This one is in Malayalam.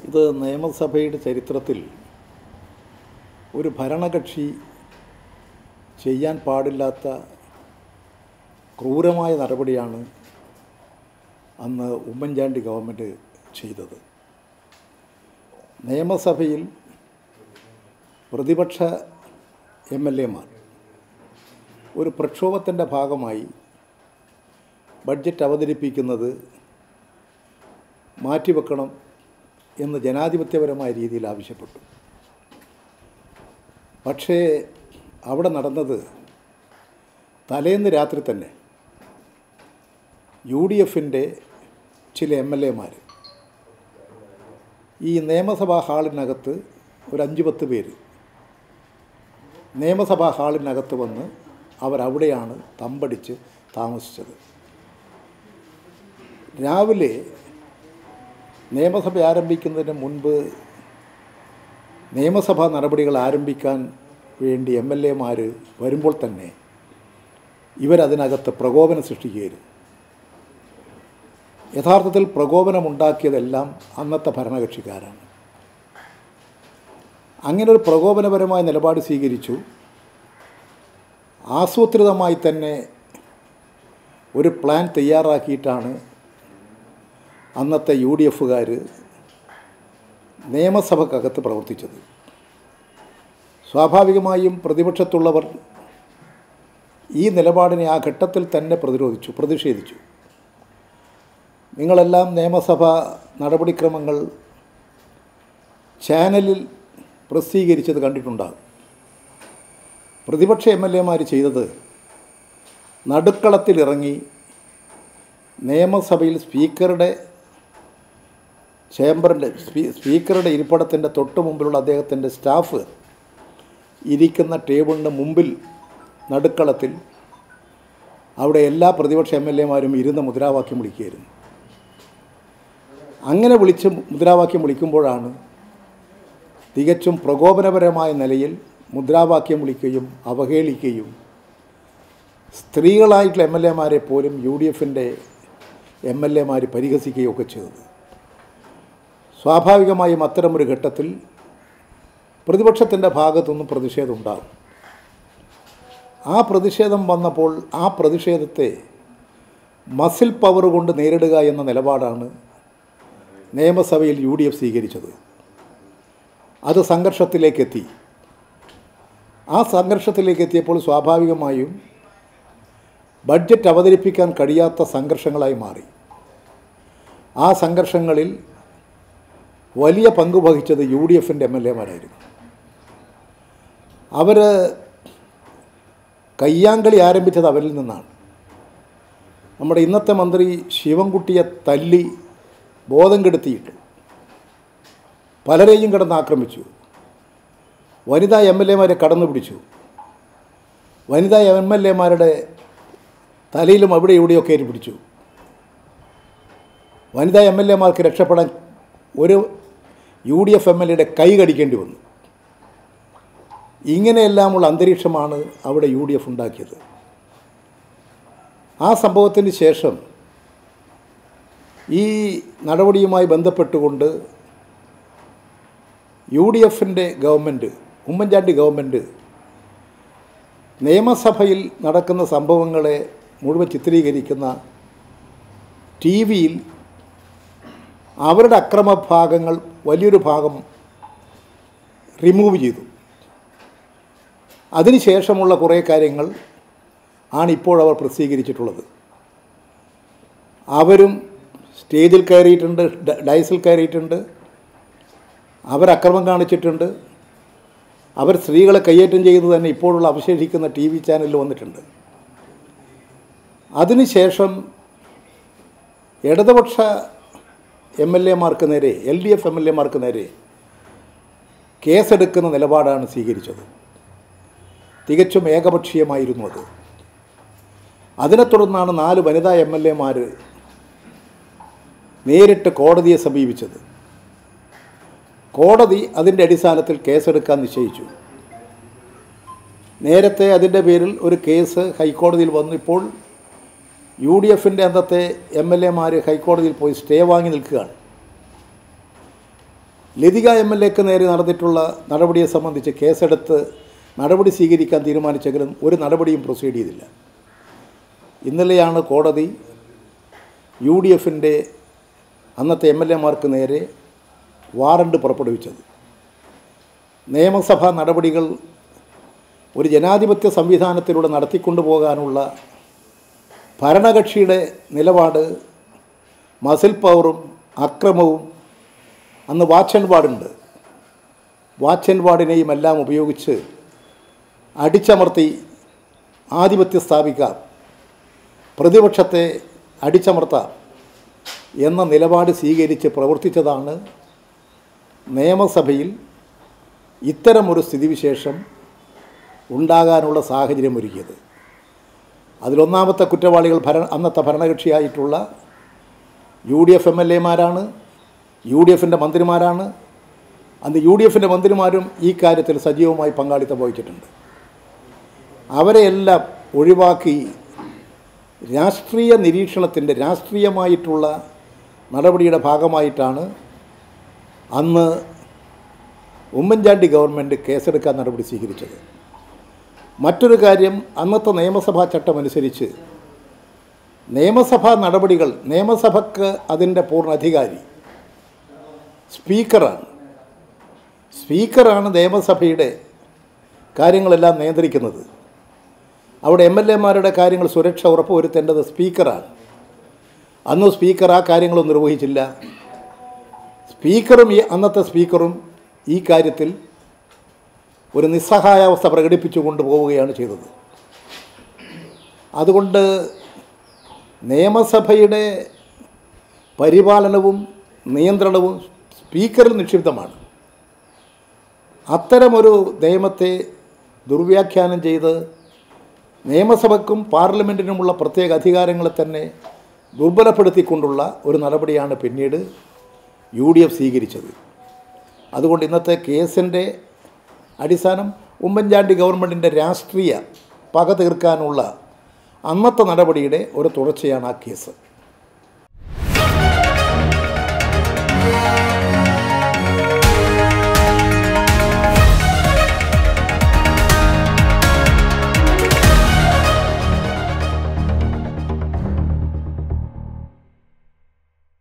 ഇത് നിയമസഭയുടെ ചരിത്രത്തിൽ ഒരു ഭരണകക്ഷി ചെയ്യാൻ പാടില്ലാത്ത ക്രൂരമായ നടപടിയാണ് അന്ന് ഉമ്മൻചാണ്ടി ഗവൺമെൻറ് ചെയ്തത് നിയമസഭയിൽ പ്രതിപക്ഷ എം എൽ എമാർ ഒരു പ്രക്ഷോഭത്തിൻ്റെ ഭാഗമായി ബഡ്ജറ്റ് അവതരിപ്പിക്കുന്നത് മാറ്റിവെക്കണം എന്ന് ജനാധിപത്യപരമായ രീതിയിൽ ആവശ്യപ്പെട്ടു പക്ഷേ അവിടെ നടന്നത് തലേന്ന് രാത്രി തന്നെ യു ഡി എഫിൻ്റെ ചില എം എൽ എമാർ ഈ നിയമസഭാ ഹാളിനകത്ത് ഒരു അഞ്ച് പത്ത് പേര് നിയമസഭാ ഹാളിനകത്ത് വന്ന് അവരവിടെയാണ് തമ്പടിച്ച് താമസിച്ചത് രാവിലെ നിയമസഭ ആരംഭിക്കുന്നതിന് മുൻപ് നിയമസഭാ നടപടികൾ ആരംഭിക്കാൻ വേണ്ടി എം എൽ എമാർ വരുമ്പോൾ തന്നെ ഇവരതിനകത്ത് പ്രകോപനം സൃഷ്ടിക്കുകയായിരുന്നു യഥാർത്ഥത്തിൽ പ്രകോപനമുണ്ടാക്കിയതെല്ലാം അന്നത്തെ ഭരണകക്ഷിക്കാരാണ് അങ്ങനെ ഒരു പ്രകോപനപരമായ നിലപാട് സ്വീകരിച്ചു ആസൂത്രിതമായി തന്നെ ഒരു പ്ലാൻ തയ്യാറാക്കിയിട്ടാണ് അന്നത്തെ യു ഡി എഫുകാർ നിയമസഭക്കകത്ത് പ്രവർത്തിച്ചത് സ്വാഭാവികമായും പ്രതിപക്ഷത്തുള്ളവർ ഈ നിലപാടിനെ ആ ഘട്ടത്തിൽ തന്നെ പ്രതിരോധിച്ചു പ്രതിഷേധിച്ചു നിങ്ങളെല്ലാം നിയമസഭ നടപടിക്രമങ്ങൾ ചാനലിൽ പ്രസിദ്ധീകരിച്ചത് കണ്ടിട്ടുണ്ടാകും പ്രതിപക്ഷ എം എൽ എമാർ ചെയ്തത് നടുക്കളത്തിലിറങ്ങി നിയമസഭയിൽ സ്പീക്കറുടെ ചേംബറിൻ്റെ സ്പീക്കറുടെ ഇരിപ്പിടത്തിൻ്റെ തൊട്ട് മുമ്പിലുള്ള അദ്ദേഹത്തിൻ്റെ സ്റ്റാഫ് ഇരിക്കുന്ന ടേബിളിന് മുമ്പിൽ നടുക്കളത്തിൽ അവിടെ എല്ലാ പ്രതിപക്ഷ എം എൽ എമാരും ഇരുന്ന് മുദ്രാവാക്യം വിളിക്കുകയായിരുന്നു അങ്ങനെ വിളിച്ച് മുദ്രാവാക്യം വിളിക്കുമ്പോഴാണ് തികച്ചും പ്രകോപനപരമായ നിലയിൽ മുദ്രാവാക്യം വിളിക്കുകയും അവഹേളിക്കുകയും സ്ത്രീകളായിട്ടുള്ള എം എൽ എമാരെ പോലും യു ഡി എഫിൻ്റെ എം എൽ എമാർ പരിഹസിക്കുകയൊക്കെ ചെയ്തത് സ്വാഭാവികമായും അത്തരമൊരു ഘട്ടത്തിൽ പ്രതിപക്ഷത്തിൻ്റെ ഭാഗത്തുനിന്നും പ്രതിഷേധം ഉണ്ടാകും ആ പ്രതിഷേധം വന്നപ്പോൾ ആ പ്രതിഷേധത്തെ മസിൽ പവർ കൊണ്ട് നേരിടുക എന്ന നിലപാടാണ് നിയമസഭയിൽ യു ഡി എഫ് സ്വീകരിച്ചത് അത് സംഘർഷത്തിലേക്കെത്തി ആ സംഘർഷത്തിലേക്ക് എത്തിയപ്പോൾ സ്വാഭാവികമായും ബഡ്ജറ്റ് അവതരിപ്പിക്കാൻ കഴിയാത്ത സംഘർഷങ്ങളായി മാറി ആ സംഘർഷങ്ങളിൽ വലിയ പങ്ക് വഹിച്ചത് യു ഡി എഫിൻ്റെ എം എൽ എമാരായിരുന്നു അവർ കയ്യാങ്കളി ആരംഭിച്ചത് അവരിൽ നിന്നാണ് നമ്മുടെ ഇന്നത്തെ മന്ത്രി ശിവൻകുട്ടിയെ തല്ലി ബോധം കെടുത്തിയിട്ട് പലരെയും കിടന്ന് ആക്രമിച്ചു വനിതാ എം എൽ എമാരെ കടന്നു പിടിച്ചു വനിതാ എം എൽ എമാരുടെ തലയിലും അവിടെ ഇവിടെയൊക്കെ ഏറ്റി പിടിച്ചു വനിതാ എം എൽ എമാർക്ക് രക്ഷപ്പെടാൻ ഒരു U D F M L എയുടെ കൈ കടിക്കേണ്ടി വന്നു ഇങ്ങനെയെല്ലാമുള്ള അന്തരീക്ഷമാണ് അവിടെ യു ഡി എഫ് ഉണ്ടാക്കിയത് ആ സംഭവത്തിന് ശേഷം ഈ നടപടിയുമായി ബന്ധപ്പെട്ടുകൊണ്ട് യു ഡി എഫിൻ്റെ ഗവൺമെൻറ് ഉമ്മൻചാണ്ടി ഗവൺമെൻറ് നിയമസഭയിൽ നടക്കുന്ന സംഭവങ്ങളെ മുഴുവൻ ചിത്രീകരിക്കുന്ന ടി വിയിൽ അവരുടെ അക്രമഭാഗങ്ങൾ വലിയൊരു ഭാഗം റിമൂവ് ചെയ്തു അതിനുശേഷമുള്ള കുറേ കാര്യങ്ങൾ ആണ് ഇപ്പോൾ അവർ പ്രസിദ്ധീകരിച്ചിട്ടുള്ളത് അവരും സ്റ്റേജിൽ കയറിയിട്ടുണ്ട് ഡ- ഡയസിൽ കയറിയിട്ടുണ്ട് അവർ അക്രമം കാണിച്ചിട്ടുണ്ട് അവർ സ്ത്രീകളെ കയ്യേറ്റം ചെയ്ത് തന്നെ ഇപ്പോഴുള്ള അവശേഷിക്കുന്ന ടി വി ചാനലിൽ വന്നിട്ടുണ്ട് അതിനുശേഷം ഇടതുപക്ഷ എം എൽ എമാർക്ക് നേരെ L D F M L എമാർക്ക് നേരെ കേസെടുക്കുന്ന നിലപാടാണ് സ്വീകരിച്ചത് തികച്ചും ഏകപക്ഷീയമായിരുന്നു അത് അതിനെ തുടർന്നാണ് നാല് വനിതാ എം എൽ എമാർ നേരിട്ട് കോടതിയെ സമീപിച്ചത് കോടതി അതിൻ്റെ അടിസ്ഥാനത്തിൽ കേസെടുക്കാൻ നിശ്ചയിച്ചു നേരത്തെ അതിൻ്റെ പേരിൽ ഒരു കേസ് ഹൈക്കോടതിയിൽ വന്നു ഇപ്പോൾ യു ഡി എഫിൻ്റെ അന്നത്തെ എം എൽ എമാർ ഹൈക്കോടതിയിൽ പോയി സ്റ്റേ വാങ്ങി നിൽക്കുകയാണ് ലതിക എം എൽ എക്ക് നേരെ നടന്നിട്ടുള്ള നടപടിയെ സംബന്ധിച്ച് കേസെടുത്ത് നടപടി സ്വീകരിക്കാൻ തീരുമാനിച്ചെങ്കിലും ഒരു നടപടിയും പ്രൊസീഡ് ചെയ്തില്ല ഇന്നലെയാണ് കോടതി യു ഡി എഫിൻ്റെ അന്നത്തെ എം എൽ എമാർക്ക് നേരെ വാറണ്ട് പുറപ്പെടുവിച്ചത് നിയമസഭാ നടപടികൾ ഒരു ജനാധിപത്യ സംവിധാനത്തിലൂടെ നടത്തിക്കൊണ്ടു പോകാനുള്ള ഭരണകക്ഷിയുടെ നിലപാട് മസിൽ പവറും അക്രമവും അന്ന് വാച്ച് ആൻഡ് വാർഡുണ്ട് വാച്ച് ആൻഡ് വാർഡിനെയും എല്ലാം ഉപയോഗിച്ച് അടിച്ചമർത്തി ആധിപത്യം സ്ഥാപിക്കാം പ്രതിപക്ഷത്തെ അടിച്ചമർത്താം എന്ന നിലപാട് സ്വീകരിച്ച് പ്രവർത്തിച്ചതാണ് നിയമസഭയിൽ ഇത്തരമൊരു സ്ഥിതിവിശേഷം ഉണ്ടാകാനുള്ള സാഹചര്യം ഒരുക്കിയത് അതിലൊന്നാമത്തെ കുറ്റവാളികൾ ഭര അന്നത്തെ ഭരണകക്ഷിയായിട്ടുള്ള U D F M L എമാരാണ് യു ഡി എഫിൻ്റെ മന്ത്രിമാരാണ് അന്ന് യു ഡി എഫിൻ്റെ മന്ത്രിമാരും ഈ കാര്യത്തിൽ സജീവമായി പങ്കാളിത്തം വഹിച്ചിട്ടുണ്ട് അവരെയെല്ലാം ഒഴിവാക്കി രാഷ്ട്രീയ നിരീക്ഷണത്തിൻ്റെ രാഷ്ട്രീയമായിട്ടുള്ള നടപടിയുടെ ഭാഗമായിട്ടാണ് അന്ന് ഉമ്മൻചാണ്ടി ഗവൺമെൻറ് കേസെടുക്കാൻ നടപടി സ്വീകരിച്ചത് മറ്റൊരു കാര്യം അന്നത്തെ നിയമസഭാ ചട്ടമനുസരിച്ച് നിയമസഭാ നടപടികൾ നിയമസഭയ്ക്ക് അതിൻ്റെ പൂർണ്ണ അധികാരി സ്പീക്കറാണ് സ്പീക്കറാണ് നിയമസഭയുടെ കാര്യങ്ങളെല്ലാം നിയന്ത്രിക്കുന്നത് അവിടെ എം എൽ എമാരുടെ കാര്യങ്ങൾ സുരക്ഷ ഉറപ്പുവരുത്തേണ്ടത് സ്പീക്കറാണ് അന്ന് സ്പീക്കർ ആ കാര്യങ്ങളൊന്നും നിർവഹിച്ചില്ല സ്പീക്കറും ഈ അന്നത്തെ സ്പീക്കറും ഈ കാര്യത്തിൽ ഒരു നിസ്സഹായാവസ്ഥ പ്രകടിപ്പിച്ചു കൊണ്ടുപോവുകയാണ് ചെയ്തത് അതുകൊണ്ട് നിയമസഭയുടെ പരിപാലനവും നിയന്ത്രണവും സ്പീക്കറിൽ നിക്ഷിപ്തമാണ് അത്തരമൊരു നിയമത്തെ ദുർവ്യാഖ്യാനം ചെയ്ത് നിയമസഭയ്ക്കും പാർലമെൻറ്റിനുമുള്ള പ്രത്യേക അധികാരങ്ങളെ തന്നെ ദുർബലപ്പെടുത്തിക്കൊണ്ടുള്ള ഒരു നടപടിയാണ് പിന്നീട് യു ഡി എഫ് സ്വീകരിച്ചത് അതുകൊണ്ട് ഇന്നത്തെ കേസിൻ്റെ അടിസ്ഥാനം ഉമ്മൻചാണ്ടി ഗവൺമെൻറ്റിൻ്റെ രാഷ്ട്രീയ പക തീർക്കാനുള്ള അന്നത്തെ നടപടിയുടെ ഒരു തുടർച്ചയാണ് ആ കേസ്